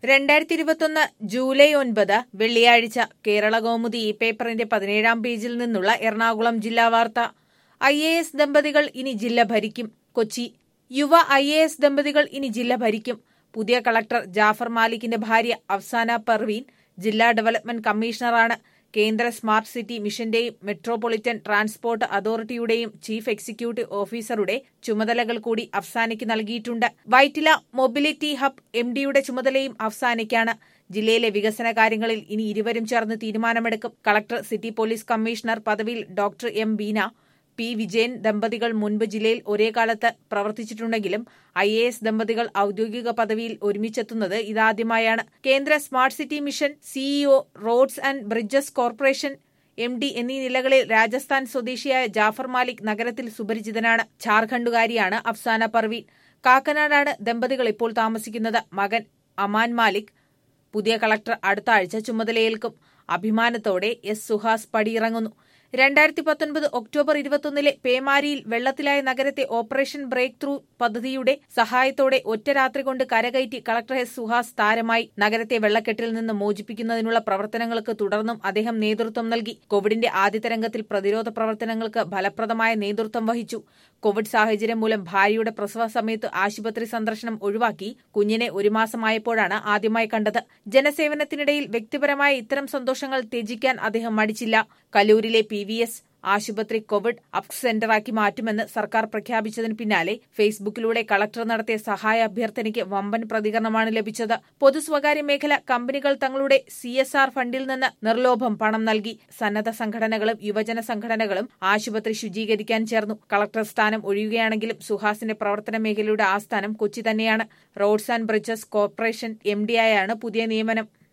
രണ്ടായിരത്തി ഇരുപത്തൊന്ന് ജൂലൈ ഒൻപത് വെള്ളിയാഴ്ച കേരള കൗമുദി ഈ പേപ്പറിന്റെ പതിനേഴാം പേജിൽ നിന്നുള്ള എറണാകുളം ജില്ലാ വാർത്ത ഐ എ എസ് ദമ്പതികൾ ഇനി ജില്ല ഭരിക്കും കൊച്ചി യുവ ഐ എ എസ് ദമ്പതികൾ ഇനി ജില്ല ഭരിക്കും പുതിയ കളക്ടർ ജാഫർ മാലിക്കിന്റെ ഭാര്യ അഫ്സാന പർവീൻ ജില്ലാ ഡെവലപ്മെന്റ് കമ്മീഷണറാണ് കേന്ദ്ര സ്മാർട്ട് സിറ്റി മിഷന്റെയും മെട്രോപൊളിറ്റൻ ട്രാൻസ്പോർട്ട് അതോറിറ്റിയുടെയും ചീഫ് എക്സിക്യൂട്ടീവ് ഓഫീസറുടെ ചുമതലകൾ കൂടി അഫ്സാനയ്ക്ക് നൽകിയിട്ടുണ്ട് വൈറ്റില മൊബിലിറ്റി ഹബ് എം ഡിയുടെ ചുമതലയും അഫ്സാനയ്ക്കാണ് ജില്ലയിലെ വികസന കാര്യങ്ങളിൽ ഇനി ഇരുവരും ചേർന്ന് തീരുമാനമെടുക്കും കളക്ടർ സിറ്റി പോലീസ് കമ്മീഷണർ പദവിയിൽ doctor M Beena P Vijayan ദമ്പതികൾ മുൻപ് ജില്ലയിൽ ഒരേ കാലത്ത് പ്രവർത്തിച്ചിട്ടുണ്ടെങ്കിലും ഐ എ എസ് ദമ്പതികൾ ഔദ്യോഗിക പദവിയിൽ ഒരുമിച്ചെത്തുന്നത് ഇതാദ്യമായാണ് കേന്ദ്ര smart city mission CEO roads and bridges corporation M D എന്നീ നിലകളിൽ രാജസ്ഥാൻ സ്വദേശിയായ ജാഫർ മാലിക് നഗരത്തിൽ സുപരിചിതനാണ് ഝാർഖണ്ഡുകാരിയാണ് അഫ്സാന പർവീൻ കാക്കനാടാണ് ദമ്പതികൾ ഇപ്പോൾ താമസിക്കുന്നത് മകൻ അമാൻ മാലിക് പുതിയ കളക്ടർ അടുത്ത ആഴ്ച ചുമതലയേൽക്കും അഭിമാനത്തോടെ എസ് സുഹാസ് പടിയിറങ്ങുന്നു രണ്ടായിരത്തി പത്തൊൻപത് ഒക്ടോബർ ഇരുപത്തൊന്നിലെ പേമാരിയിൽ വെള്ളത്തിലായ നഗരത്തെ ഓപ്പറേഷൻ ബ്രേക്ക് ത്രൂ പദ്ധതിയുടെ സഹായത്തോടെ ഒറ്റ രാത്രി കൊണ്ട് കരകയറ്റി കളക്ടർ എസ് സുഹാസ് താരമായി നഗരത്തെ വെള്ളക്കെട്ടിൽ നിന്ന് മോചിപ്പിക്കുന്നതിനുള്ള പ്രവർത്തനങ്ങൾക്ക് തുടർന്നും അദ്ദേഹം നേതൃത്വം നൽകി കോവിഡിന്റെ ആദ്യ തരംഗത്തിൽ പ്രതിരോധ പ്രവർത്തനങ്ങൾക്ക് ഫലപ്രദമായ നേതൃത്വം വഹിച്ചു കോവിഡ് സാഹചര്യം മൂലം ഭാര്യയുടെ പ്രസവ സമയത്ത് ആശുപത്രി സന്ദർശനം ഒഴിവാക്കി കുഞ്ഞിനെ ഒരു മാസമായപ്പോഴാണ് ആദ്യമായി കണ്ടത് ജനസേവനത്തിനിടയിൽ വ്യക്തിപരമായ ഇത്തരം സന്തോഷങ്ങൾ ത്യജിക്കാൻ അദ്ദേഹം മടിച്ചില്ല കല്ലൂരിലെ പി വി എസ് ആശുപത്രി കോവിഡ് അപ് സെന്ററാക്കി മാറ്റുമെന്ന് സർക്കാർ പ്രഖ്യാപിച്ചതിന് പിന്നാലെ ഫേസ്ബുക്കിലൂടെ കളക്ടർ നടത്തിയ സഹായ അഭ്യർത്ഥനയ്ക്ക് വമ്പൻ പ്രതികരണമാണ് ലഭിച്ചത് പൊതു സ്വകാര്യ മേഖല കമ്പനികൾ തങ്ങളുടെ സി എസ് ആർ ഫണ്ടിൽ നിന്ന് നിർലോഭം പണം നൽകി സന്നദ്ധ സംഘടനകളും യുവജന സംഘടനകളും ആശുപത്രി ശുചീകരിക്കാൻ ചേർന്നു കളക്ടർ സ്ഥാനം ഒഴിയുകയാണെങ്കിലും സുഹാസിന്റെ പ്രവർത്തന മേഖലയുടെ ആസ്ഥാനം കൊച്ചി തന്നെയാണ് roads and bridges corporation M ഡിയായാണ് പുതിയ നിയമനം